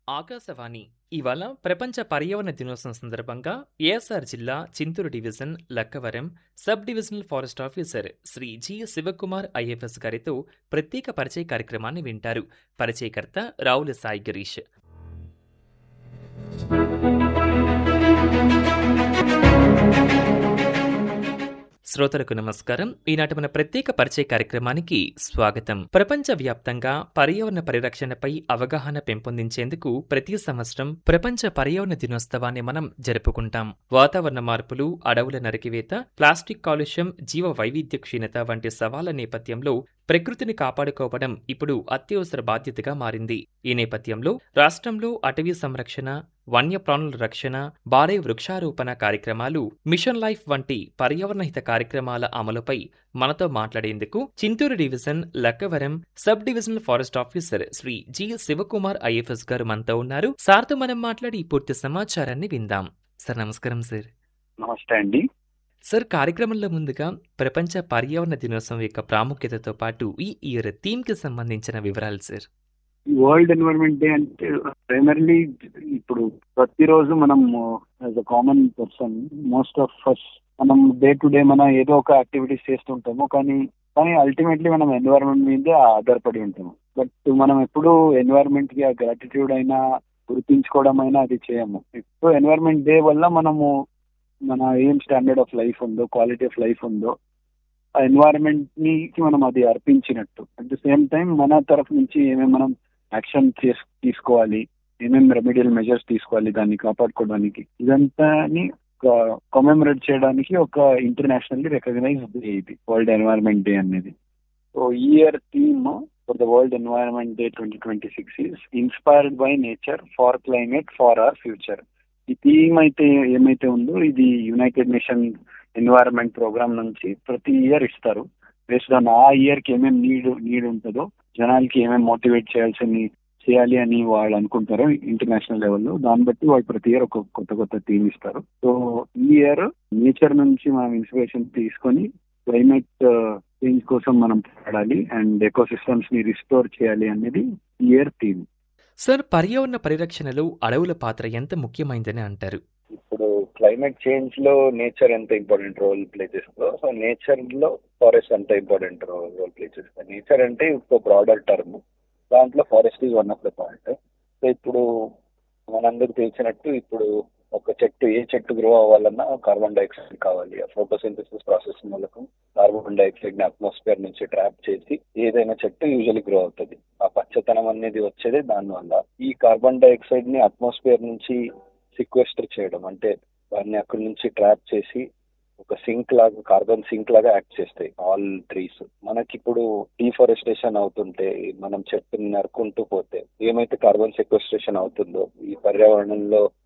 ఆకాశవాణి ఇవాళ ప్రపంచ పర్యావరణ దినోత్సవం సందర్భంగా ఏఎస్ఆర్ జిల్లా Chintoor division Lakkavaram sub divisional forest officer Shri G Sivakumar IFS గారితో ప్రత్యేక పరిచయ కార్యక్రమాన్ని వింటారు పరిచయకర్త రావుల సాయి గిరీష్ శ్రోతలకు నమస్కారం ఈనాటి మన ప్రత్యేక పరిచయ కార్యక్రమానికి స్వాగతం ప్రపంచ వ్యాప్తంగా పర్యావరణ పరిరక్షణపై అవగాహన పెంపొందించేందుకు ప్రతి సంవత్సరం ప్రపంచ పర్యావరణ దినోత్సవాన్ని మనం జరుపుకుంటాం వాతావరణ మార్పులు అడవుల నరికివేత ప్లాస్టిక్ కాలుష్యం జీవ వైవిధ్య క్షీణత వంటి సవాళ్ల నేపథ్యంలో ప్రకృతిని కాపాడుకోవడం ఇప్పుడు అత్యవసర బాధ్యతగా మారింది ఈ నేపథ్యంలో రాష్ట్రంలో అటవీ సంరక్షణ వన్యప్రాణుల రక్షణ భారీ వృక్షారోపణ కార్యక్రమాలు మిషన్ లైఫ్ వంటి పర్యావరణహిత కార్యక్రమాల అమలుపై మనతో మాట్లాడేందుకు Chintoor division Lakkavaram sub divisional forest officer Shri G Sivakumar IFS garu మనతో ఉన్నారు సార్తో మనం మాట్లాడి ఈ పూర్తి సమాచారాన్ని విందాం సార్ నమస్కారం సార్ నమస్తే అండి సార్ కార్యక్రమంలో ముందుగా ప్రపంచ పర్యావరణ దినోత్సవం యొక్క ప్రాముఖ్యతతో పాటు ఈ ఇయర్ థీమ్ కి సంబంధించిన వివరాలు సార్ వరల్డ్ ఎన్వైరన్మెంట్ డే అంటే ప్రైమర్లీ ఇప్పుడు ప్రతిరోజు మనం as a common person most of first మనం డే టు డే మనం ఏదో ఒక యాక్టివిటీస్ చేస్తుంటాము కానీ కానీ అల్టిమేట్లీ మనం ఎన్వైరన్మెంట్ మీదే ఆధారపడి ఉంటాము బట్ మనం ఎప్పుడు ఎన్వైరన్మెంట్ కి ఆ గ్రాటిట్యూడ్ అయినా గుర్తించుకోవడం అయినా అది చేయము ఇప్పుడు ఎన్వైరన్మెంట్ డే వల్ల మనము మన ఏం స్టాండర్డ్ ఆఫ్ లైఫ్ ఉందో క్వాలిటీ ఆఫ్ లైఫ్ ఉందో ఆ ఎన్వైరన్మెంట్ ని మనం అది అర్పించినట్టు అట్ ద సేమ్ టైం మన తరఫు నుంచి ఏమేమి మనం యాక్షన్ తీసుకోవాలి ఏమేమి రెమెడియల్ మెజర్స్ తీసుకోవాలి దాన్ని కాపాడుకోవడానికి ఇదంతాని కొమెమరేట్ చేయడానికి ఒక ఇంటర్నేషనల్లీ రికగ్నైజ్ డే ఇది వరల్డ్ ఎన్వైరన్మెంట్ డే అనేది so year theme for the world environment day twenty twenty six is inspired by nature for climate for our future ఈ థీమ్ అయితే ఏమైతే ఉందో ఇది యునైటెడ్ నేషన్ ఎన్వైరన్మెంట్ ప్రోగ్రామ్ నుంచి ప్రతి year ఇస్తారు బేస్డ్ ఆన్ ఆ ఇయర్ కి ఏమేమి నీడ్ నీడ్ ఉంటుందో జనాలకి ఏమేమి మోటివేట్ చేయాల్సింది చేయాలి అని వాళ్ళు అనుకుంటారు ఇంటర్నేషనల్ లెవెల్లో దాన్ని బట్టి వాళ్ళు ప్రతి ఇయర్ ఒక కొత్త కొత్త థీమ్ ఇస్తారు సో ఈ ఇయర్ నేచర్ నుంచి మనం ఇన్స్పిరేషన్ తీసుకొని క్లైమేట్ చేంజ్ కోసం మనం పోరాడాలి అండ్ ఎకో సిస్టమ్స్ ని రిస్టోర్ చేయాలి అనేది ఇయర్ థీమ్ సార్ పర్యావరణ పరిరక్షణలో అడవుల పాత్ర ఎంత ముఖ్యమైందని అంటారు ఇప్పుడు క్లైమేట్ చేంజ్ లో నేచర్ ఎంత ఇంపార్టెంట్ రోల్ ప్లే చేస్తుందో సో నేచర్ లో ఫారెస్ట్ ఎంత ఇంపార్టెంట్ రోల్ ప్లే చేస్తుంది నేచర్ అంటే ఒక బ్రాడర్ టర్మ్ దాంట్లో forest is one of the point so ఇప్పుడు మనందరికి తెలిసినట్టు ఇప్పుడు ఒక చెట్టు ఏ చెట్టు గ్రో అవ్వాలన్నా కార్బన్ డైఆక్సైడ్ కావాలి ఆ ఫోటోసింథసిస్ ప్రాసెస్ మూలకం కార్బన్ డైఆక్సైడ్ ని అట్మాస్ఫియర్ నుంచి ట్రాప్ చేసి ఏదైనా చెట్టు యూజువల్లీ గ్రో అవుతుంది ఆ పచ్చతనం అనేది వచ్చేది దానివల్ల ఈ కార్బన్ డైఆక్సైడ్ ని అట్మాస్ఫియర్ నుంచి సిక్వెస్టర్ చేయడం అంటే దాన్ని అక్కడి నుంచి ట్రాప్ చేసి ఒక సింక్ లాగా కార్బన్ సింక్ లాగా యాక్ట్ చేస్తాయి ఆల్ ట్రీస్ మనకి ఇప్పుడు డీఫారెస్టేషన్ అవుతుంటే మనం చెట్టుని నరుకుంటూ పోతే ఏమైతే కార్బన్ సెక్వెస్ట్రేషన్ అవుతుందో ఈ పర్యావరణంలో